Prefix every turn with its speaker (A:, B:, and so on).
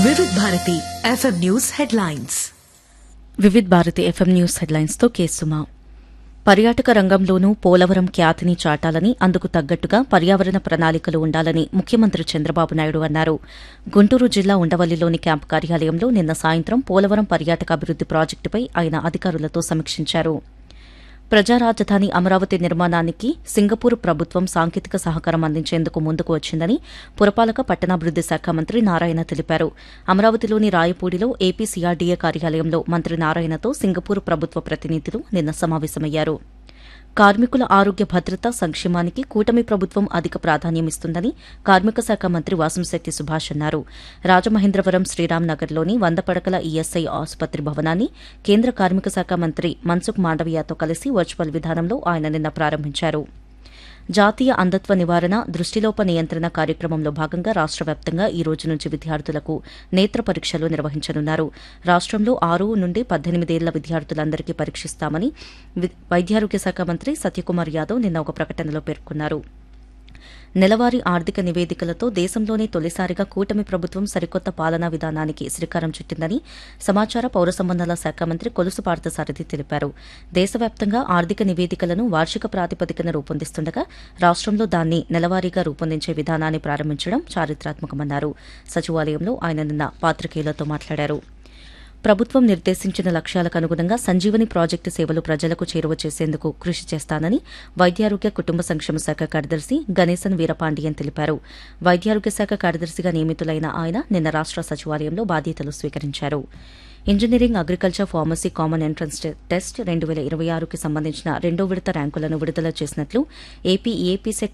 A: వివిధ Bharati FM news headlines
B: Vividh Bharati FM news హెడ్లైన్స్తో కేసుమా పర్యాటక రంగంలోనూ పోలవరం ఖ్యాతిని చాటాలని అందుకు తగ్గట్టుగా పర్యావరణ ప్రణాళికలు ఉండాలని ముఖ్యమంత్రి చంద్రబాబు నాయుడు అన్నారు గుంటూరు జిల్లా ఉండవల్లిలోని క్యాంపు కార్యాలయంలో నిన్న సాయంత్రం పోలవరం పర్యాటక అభివృద్ది ప్రాజెక్టుపై ఆయన అధికారులతో సమీక్షించారు ప్రజా రాజధాని అమరావతి నిర్మాణానికి సింగపూర్ ప్రభుత్వం సాంకేతిక సహకారం అందించేందుకు ముందుకు వచ్చిందని పురపాలక పట్టణాభివృద్ది శాఖ మంత్రి నారాయణ తెలిపారు అమరావతిలోని రాయపూడిలో ఏపీ సీఆర్డీఏ కార్యాలయంలో మంత్రి నారాయణతో సింగపూర్ ప్రభుత్వ ప్రతినిధులు నిన్న సమావేశమయ్యారు కార్మికుల ఆరోగ్య భద్రత సంక్షేమానికి కూటమి ప్రభుత్వం అధిక ప్రాధాన్యమిస్తుందని కార్మిక శాఖ మంత్రి వాసంశెట్టి సుభాష్ అన్నారు రాజమహేంద్రవరం శ్రీరామ్ నగర్లోని వంద పడకల ఈఎస్ఐ ఆసుపత్రి భవనాన్ని కేంద్ర కార్మిక శాఖ మంత్రి మన్సుఖ్ మాండవీయతో కలిసి వర్చువల్ విధానంలో ఆయన నిన్న ప్రారంభించారు జాతీయ అంధత్వ నివారణ దృష్టిలోప నియంత్రణ కార్యక్రమంలో భాగంగా రాష్ట్ర వ్యాప్తంగా ఈ రోజు నుంచి విద్యార్థులకు నేత్ర పరీక్షలు నిర్వహించనున్నారు రాష్ట్రంలో ఆరు నుండి పద్దెనిమిదేళ్ల విద్యార్థులందరికీ పరీక్షిస్తామని వి- వైద్యారోగ్య శాఖ మంత్రి సత్యకుమార్ యాదవ్ నిన్న ఒక ప్రకటనలో పేర్కొన్నారు నెలవారీ ఆర్థిక నివేదికలతో దేశంలోనే తొలిసారిగా కూటమి ప్రభుత్వం సరికొత్త పాలనా విధానానికి శ్రీకారం చుట్టిందని సమాచార పౌర సంబంధాల శాఖ మంత్రి కొలుసు పార్థసారథి తెలిపారు దేశవ్యాప్తంగా ఆర్థిక నివేదికలను వార్షిక ప్రాతిపదికన రూపొందిస్తుండగా రాష్ట్రంలో దాన్ని నెలవారీగా రూపొందించే విధానాన్ని ప్రారంభించడం చారిత్రాత్మకమన్నారు సచివాలయంలో ఆయన నిన్న పాత్రికేయులతో మాట్లాడారు ప్రభుత్వం నిర్దేశించిన లక్ష్యాలకు అనుగుణంగా సంజీవని ప్రాజెక్టు సేవలు ప్రజలకు చేరువ చేసేందుకు కృషి చేస్తానని వైద్యారోగ్య కుటుంబ సంక్షేమ శాఖ కార్యదర్శి గణేశన్ వీరపాండియన్ తెలిపారు వైద్యారోగ్య శాఖ కార్యదర్శిగా నియమితులైన ఆయన నిన్న రాష్ట సచివాలయంలో బాధ్యతలు స్వీకరించారు engineering agriculture pharmacy common entrance టె- టెస్ట్ రెండు వేల ఇరవై ఆరుకి సంబంధించిన రెండో విడత ర్యాంకులను విడుదల చేసినట్లు ఏపీ ఏపీ సెట్